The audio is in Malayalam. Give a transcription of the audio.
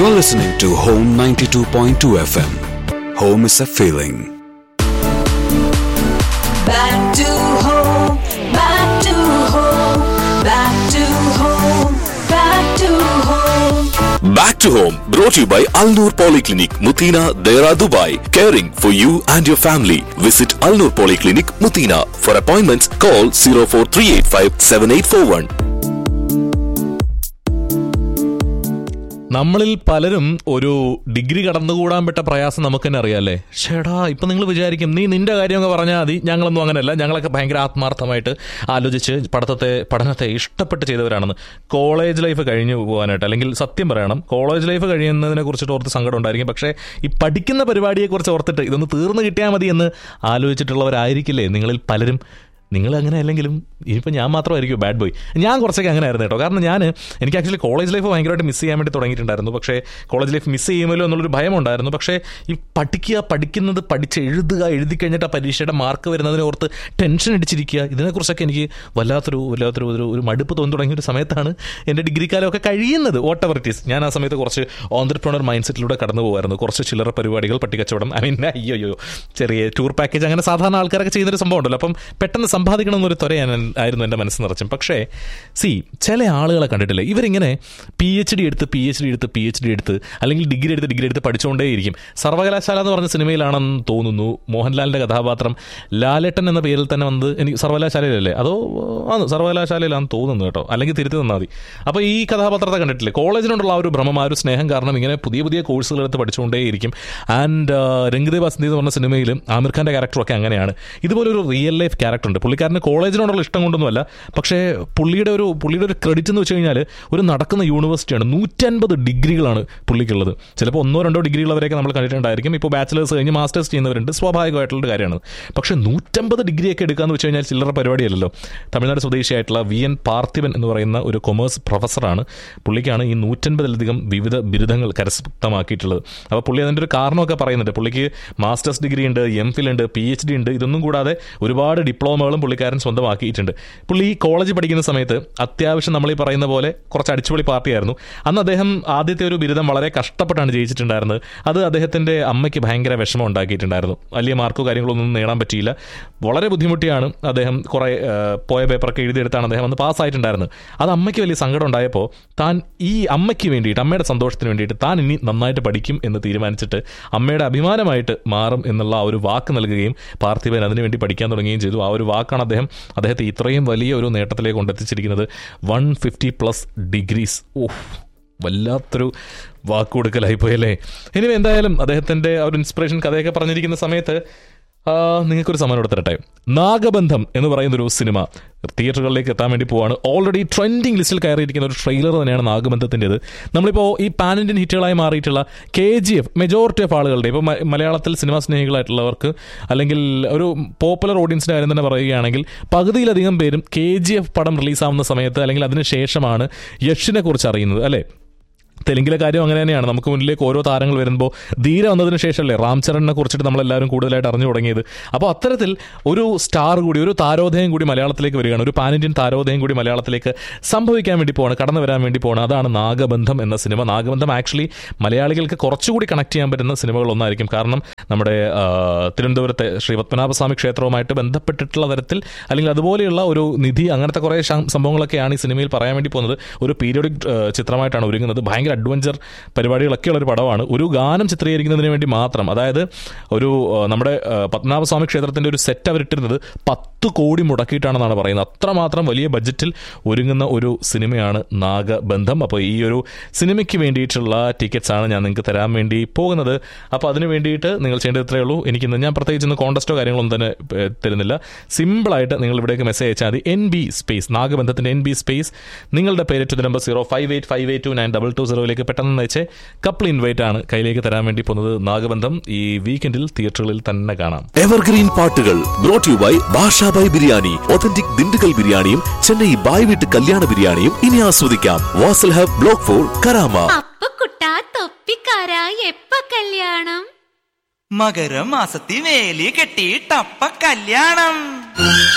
You're listening to Home 92.2 FM. Home is a feeling. Back to home, back to home, back to home, back to home. Back to home brought to you by Alnur Polyclinic, Mutina, Dera, Dubai. Caring for you and your family. Visit Alnur Polyclinic, Mutina. For appointments, call 04385 7841. നമ്മളിൽ പലരും ഒരു ഡിഗ്രി കടന്നുകൂടാൻ പറ്റ പ്രയാസം നമുക്ക് തന്നെ അറിയാല്ലേ ഷേടാ ഇപ്പൊ നിങ്ങൾ വിചാരിക്കും നീ നിന്റെ കാര്യമൊക്കെ പറഞ്ഞാൽ മതി ഞങ്ങളൊന്നും അങ്ങനെയല്ല ഞങ്ങളൊക്കെ ഭയങ്കര ആത്മാർത്ഥമായിട്ട് ആലോചിച്ച് പഠിത്തത്തെ പഠനത്തെ ഇഷ്ടപ്പെട്ട് ചെയ്തവരാണെന്ന് കോളേജ് ലൈഫ് കഴിഞ്ഞു പോകാനായിട്ട് അല്ലെങ്കിൽ സത്യം പറയണം കോളേജ് ലൈഫ് കഴിയുന്നതിനെ കുറിച്ചിട്ട് ഓർത്ത് സങ്കടം ഉണ്ടായിരിക്കും പക്ഷേ ഈ പഠിക്കുന്ന പരിപാടിയെക്കുറിച്ച് ഓർത്തിട്ട് ഇതൊന്ന് തീർന്നു കിട്ടിയാൽ മതി എന്ന് ആലോചിച്ചിട്ടുള്ളവരായിരിക്കില്ലേ നിങ്ങളിൽ പലരും നിങ്ങൾ അങ്ങനെ അല്ലെങ്കിലും ഇനിയിപ്പോൾ ഞാൻ മാത്രമായിരിക്കും ബാഡ് ബോയ് ഞാൻ കുറച്ചൊക്കെ അങ്ങനെ ആയിരുന്നു കേട്ടോ കാരണം ഞാൻ എനിക്ക് ആക്ച്വലി കോളേജ് ലൈഫ് ഭയങ്കരമായിട്ട് മിസ് ചെയ്യാൻ വേണ്ടി തുടങ്ങിയിട്ടുണ്ടായിരുന്നു പക്ഷേ കോളേജ് ലൈഫ് മിസ് ചെയ്യുമല്ലോ എന്നുള്ളൊരു ഭയം ഉണ്ടായിരുന്നു പക്ഷേ ഈ പഠിക്കുക പഠിക്കുന്നത് പഠിച്ച് എഴുതുക എഴുതി കഴിഞ്ഞിട്ട് ആ പരീക്ഷയുടെ മാർക്ക് വരുന്നതിനെ ഓർത്ത് ടെൻഷൻ അടിച്ചിരിക്കുക ഇതിനെക്കുറിച്ചൊക്കെ എനിക്ക് വല്ലാത്തൊരു വല്ലാത്തൊരു ഒരു ഒരു മടുപ്പ് തോന്നി തുടങ്ങിയ ഒരു സമയത്താണ് എൻ്റെ ഡിഗ്രി കാലമൊക്കെ കഴിയുന്നത് വാട്ട് എവർ ഇറ്റ് ഈസ് ഞാൻ ആ സമയത്ത് കുറച്ച് ഓൺട്രപ്രണർ മൈൻഡ് സെറ്റിലൂടെ കടന്നു പോകുമായിരുന്നു കുറച്ച് ചില്ലറ പരിപാടികൾ പട്ടിക്കച്ചവടം ഐ മീൻ അയ്യോ അയ്യോ ചെറിയ ടൂർ പാക്കേജ് അങ്ങനെ സാധാരണ ആൾക്കാരൊക്കെ ചെയ്യുന്നൊരു സംഭവം ഉണ്ടല്ലോ അപ്പം പെട്ടെന്ന് സമ്പാദിക്കണം എന്നൊരു ത്വര ഞാൻ ആയിരുന്നു എൻ്റെ മനസ്സ് നിറച്ചും പക്ഷേ സി ചില ആളുകളെ കണ്ടിട്ടില്ലേ ഇവരിങ്ങനെ പി എച്ച് ഡി എടുത്ത് പി എച്ച് ഡി എടുത്ത് പി എച്ച് ഡി എടുത്ത് അല്ലെങ്കിൽ ഡിഗ്രി എടുത്ത് ഡിഗ്രി എടുത്ത് പഠിച്ചുകൊണ്ടേയിരിക്കും സർവകലാശാല എന്ന് പറഞ്ഞ സിനിമയിലാണെന്ന് തോന്നുന്നു മോഹൻലാലിൻ്റെ കഥാപാത്രം ലാലേട്ടൻ എന്ന പേരിൽ തന്നെ വന്നത് എനിക്ക് സർവകലാശാലയിലല്ലേ അതോ ആണ് സർവകലാശാലയിലാണെന്ന് തോന്നുന്നു കേട്ടോ അല്ലെങ്കിൽ തിരുത്തി തന്നാൽ മതി അപ്പോൾ ഈ കഥാപാത്രത്തെ കണ്ടിട്ടില്ലേ കോളേജിനോടുള്ള ആ ഒരു ഭ്രമം ആ ഒരു സ്നേഹം കാരണം ഇങ്ങനെ പുതിയ പുതിയ കോഴ്സുകൾ എടുത്ത് പഠിച്ചുകൊണ്ടേയിരിക്കും ആൻഡ് രംഗദേ വസന്തി എന്ന് പറഞ്ഞ സിനിമയിൽ ആമിർ ഖാൻ്റെ ക്യാരക്ടറൊക്കെ അങ്ങനെയാണ് ഇതുപോലെ ഒരു റിയൽ ലൈഫ് ക്യാരക്ടർ ഉണ്ട് പുള്ളിക്കാരന് കോളേജിനോടുള്ള ഇഷ്ടം കൊണ്ടൊന്നുമല്ല പക്ഷേ പുള്ളിയുടെ ഒരു പുള്ളിയുടെ ഒരു ക്രെഡിറ്റ് എന്ന് വെച്ച് കഴിഞ്ഞാൽ ഒരു നടക്കുന്ന യൂണിവേഴ്സിറ്റിയാണ് നൂറ്റൻപത് ഡിഗ്രികളാണ് പുള്ളിക്കുള്ളത് ചിലപ്പോൾ ഒന്നോ രണ്ടോ ഡിഗ്രികളവരെയൊക്കെ നമ്മൾ കണ്ടിട്ടുണ്ടായിരിക്കും ഇപ്പോൾ ബാച്ചിലേഴ്സ് കഴിഞ്ഞ് മാസ്റ്റേഴ്സ് ചെയ്യുന്നവരുണ്ട് സ്വാഭാവികമായിട്ടുള്ള കാര്യമാണ് പക്ഷേ നൂറ്റമ്പത് ഡിഗ്രിയൊക്കെ എടുക്കാന്ന് വെച്ച് കഴിഞ്ഞാൽ ചില്ലറ പരിപാടിയല്ലല്ലോ തമിഴ്നാട് സ്വദേശിയായിട്ടുള്ള വി എൻ പാർത്ഥിവൻ എന്ന് പറയുന്ന ഒരു കൊമേഴ്സ് പ്രൊഫസറാണ് പുള്ളിക്കാണ് ഈ നൂറ്റൻപതിലധികം വിവിധ ബിരുദങ്ങൾ കരസ്ഥമാക്കിയിട്ടുള്ളത് അപ്പോൾ പുള്ളി അതിൻ്റെ ഒരു കാരണമൊക്കെ പറയുന്നുണ്ട് പുള്ളിക്ക് മാസ്റ്റേഴ്സ് ഡിഗ്രി ഉണ്ട് എം ഫിൽ ഉണ്ട് പി എച്ച് ഡി ഉണ്ട് ഇതൊന്നും കൂടാതെ ഒരുപാട് ഡിപ്ലോമകളും പുള്ളിക്കാരൻ സ്വന്തമാക്കിയിട്ടുണ്ട് പുള്ളി ഈ കോളേജ് പഠിക്കുന്ന സമയത്ത് അത്യാവശ്യം നമ്മൾ ഈ പറയുന്ന പോലെ കുറച്ച് അടിച്ചുപൊളി പാർട്ടിയായിരുന്നു അന്ന് അദ്ദേഹം ആദ്യത്തെ ഒരു ബിരുദം വളരെ കഷ്ടപ്പെട്ടാണ് ജയിച്ചിട്ടുണ്ടായിരുന്നത് അത് അദ്ദേഹത്തിൻ്റെ അമ്മയ്ക്ക് ഭയങ്കര വിഷമം ഉണ്ടാക്കിയിട്ടുണ്ടായിരുന്നു വലിയ മാർക്കോ കാര്യങ്ങളോ ഒന്നും നേടാൻ പറ്റിയില്ല വളരെ ബുദ്ധിമുട്ടിയാണ് അദ്ദേഹം കുറേ ആ, പോയ പേപ്പറൊക്കെ എഴുതിയെടുത്താണ് അദ്ദേഹം അന്ന് പാസ്സായിട്ടുണ്ടായിരുന്നത് അത് അമ്മയ്ക്ക് വലിയ സങ്കടം ഉണ്ടായപ്പോൾ താൻ ഈ അമ്മയ്ക്ക് വേണ്ടിയിട്ട് അമ്മയുടെ സന്തോഷത്തിന് വേണ്ടിയിട്ട് താൻ ഇനി നന്നായിട്ട് പഠിക്കും എന്ന് തീരുമാനിച്ചിട്ട് അമ്മയുടെ അഭിമാനമായിട്ട് മാറും എന്നുള്ള ആ ഒരു വാക്ക് നൽകുകയും പാർത്ഥിവൻ അതിനുവേണ്ടി പഠിക്കാൻ തുടങ്ങുകയും ചെയ്തു ആ ഒരു വാക്കാണ് അദ്ദേഹം അദ്ദേഹത്തെ ഇത്രയും വലിയ ഒരു നേട്ടത്തിലേക്ക് കൊണ്ടെത്തിച്ചിരിക്കുന്നത് വൺ ഫിഫ്റ്റി പ്ലസ് ഡിഗ്രീസ് ഓഹ് വല്ലാത്തൊരു വാക്ക് കൊടുക്കലായി പോയല്ലേ ഇനി എന്തായാലും അദ്ദേഹത്തിൻ്റെ ആ ഒരു ഇൻസ്പിറേഷൻ കഥയൊക്കെ പറഞ്ഞിരിക്കുന്ന സമയത്ത് ആ, നിങ്ങൾക്കൊരു സമ്മാനം എടുത്തിരട്ടെ നാഗബന്ധം എന്ന് പറയുന്ന ഒരു സിനിമ തിയേറ്ററുകളിലേക്ക് എത്താൻ വേണ്ടി പോവാണ് ഓൾറെഡി ട്രെൻഡിങ് ലിസ്റ്റിൽ കയറിയിരിക്കുന്ന ഒരു ട്രെയിലർ തന്നെയാണ് നാഗബന്ധത്തിൻ്റെത് നമ്മളിപ്പോൾ ഈ പാൻ ഇന്ത്യൻ ഹിറ്റുകളായി മാറിയിട്ടുള്ള K G F majority of ആളുകളുടെ ഇപ്പോൾ മ- മലയാളത്തിൽ സിനിമാ സ്നേഹികളായിട്ടുള്ളവർക്ക് അല്ലെങ്കിൽ ഒരു പോപ്പുലർ ഓഡിയൻസിൻ്റെ കാര്യം തന്നെ പറയുകയാണെങ്കിൽ പകുതിയിലധികം പേരും കെ ജി എഫ് പടം റിലീസാവുന്ന സമയത്ത് അല്ലെങ്കിൽ അതിന് ശേഷമാണ് യഷിനെ കുറിച്ച് അറിയുന്നത് അല്ലേ തെലുങ്കിലെ കാര്യം അങ്ങനെ തന്നെയാണ് നമുക്ക് മുന്നിലേക്ക് ഓരോ താരങ്ങൾ വരുമ്പോൾ ധീര വന്നതിന് ശേഷമല്ലേ റാം ചരണിനെ കുറിച്ചിട്ട് നമ്മളെല്ലാവരും കൂടുതലായിട്ട് അറിഞ്ഞു തുടങ്ങിയത് അപ്പോൾ അത്തരത്തിൽ ഒരു സ്റ്റാർ കൂടി ഒരു താരോദയം കൂടി മലയാളത്തിലേക്ക് വരികയാണ് ഒരു പാൻ ഇന്ത്യൻ താരോദയം കൂടി മലയാളത്തിലേക്ക് സംഭവിക്കാൻ വേണ്ടി പോവാണ് കടന്നു വരാൻ വേണ്ടി പോവാണ് അതാണ് നാഗബന്ധം എന്ന സിനിമ നാഗബന്ധം ആക്ച്വലി മലയാളികൾക്ക് കുറച്ചുകൂടി കണക്ട് ചെയ്യാൻ പറ്റുന്ന സിനിമകളൊന്നായിരിക്കും കാരണം നമ്മുടെ ആ, തിരുവനന്തപുരത്തെ ശ്രീ പത്മനാഭസ്വാമി ക്ഷേത്രവുമായിട്ട് ബന്ധപ്പെട്ടിട്ടുള്ള തരത്തിൽ അല്ലെങ്കിൽ അതുപോലെയുള്ള ഒരു നിധി അങ്ങനത്തെ കുറേ ശ- സംഭവങ്ങളൊക്കെയാണ് ഈ സിനിമയിൽ പറയാൻ വേണ്ടി പോകുന്നത് ഒരു പീരിയോഡിക് ചിത്രമായിട്ടാണ് ഒരുങ്ങുന്നത് ഭയങ്കര അഡ്വഞ്ചർ പരിപാടികളൊക്കെ ഉള്ള ഒരു പടമാണ് ഒരു ഗാനം ചിത്രീകരിക്കുന്നതിന് വേണ്ടി മാത്രം അതായത് ഒരു ആ, നമ്മുടെ ആ, പത്മനാഭസ്വാമി ക്ഷേത്രത്തിന്റെ ഒരു സെറ്റ് അവരിട്ടിരുന്നത് പത്ത് കോടി മുടക്കിയിട്ടാണെന്നാണ് പറയുന്നത് അത്രമാത്രം വലിയ ബഡ്ജറ്റിൽ ഒരുങ്ങുന്ന ഒരു സിനിമയാണ് നാഗബന്ധം അപ്പോൾ ഈ ഒരു സിനിമയ്ക്ക് വേണ്ടിയിട്ടുള്ള ടിക്കറ്റ്സ് ആണ് ഞാൻ നിങ്ങൾക്ക് തരാൻ വേണ്ടി പോകുന്നത് അപ്പോൾ അതിന് വേണ്ടിയിട്ട് നിങ്ങൾ ചെയ്യേണ്ടത് ഇത്രയേ ഉള്ളൂ എനിക്കിന്ന് ഞാൻ പ്രത്യേകിച്ച് ഇന്ന് കോൺടസ്റ്റോ കാര്യങ്ങളൊന്നും തന്നെ ഏ, തരുന്നില്ല സിമ്പിളായിട്ട് നിങ്ങൾ ഇവിടേക്ക് മെസ്സേജ് അയച്ചാൽ മതി എൻ ബി സ്പേസ് നാഗബന്ധത്തിന്റെ എൻ ബി സ്പേസ് നിങ്ങളുടെ പേര് to number zero five eight five eight two nine double two സീറോയിലേക്ക് പെട്ടെന്ന് അയച്ച് കപ്പിൾ ഇൻവൈറ്റ് ആണ് കയ്യിലേക്ക് തരാൻ വേണ്ടി പോകുന്നത് നാഗബന്ധം ഈ വീക്കെൻഡിൽ തിയേറ്ററുകളിൽ തന്നെ കാണാം എവർഗ്രീൻ പാട്ടുകൾ brought you by Bashabhai biryani authentic Dindigul ബിരിയാണിയും ചെന്നൈ ബായ് വീട്ട് കല്യാണ ബിരിയാണിയും ഇനി ആസ്വദിക്കാം Vasal hub block four Karama അപ്പക്കുട്ട തൊപ്പിക്കാര എപ്പ കല്യാണം മകരമാസത്തി വേലി കെട്ടിയിട്ടപ്പ കല്യാണം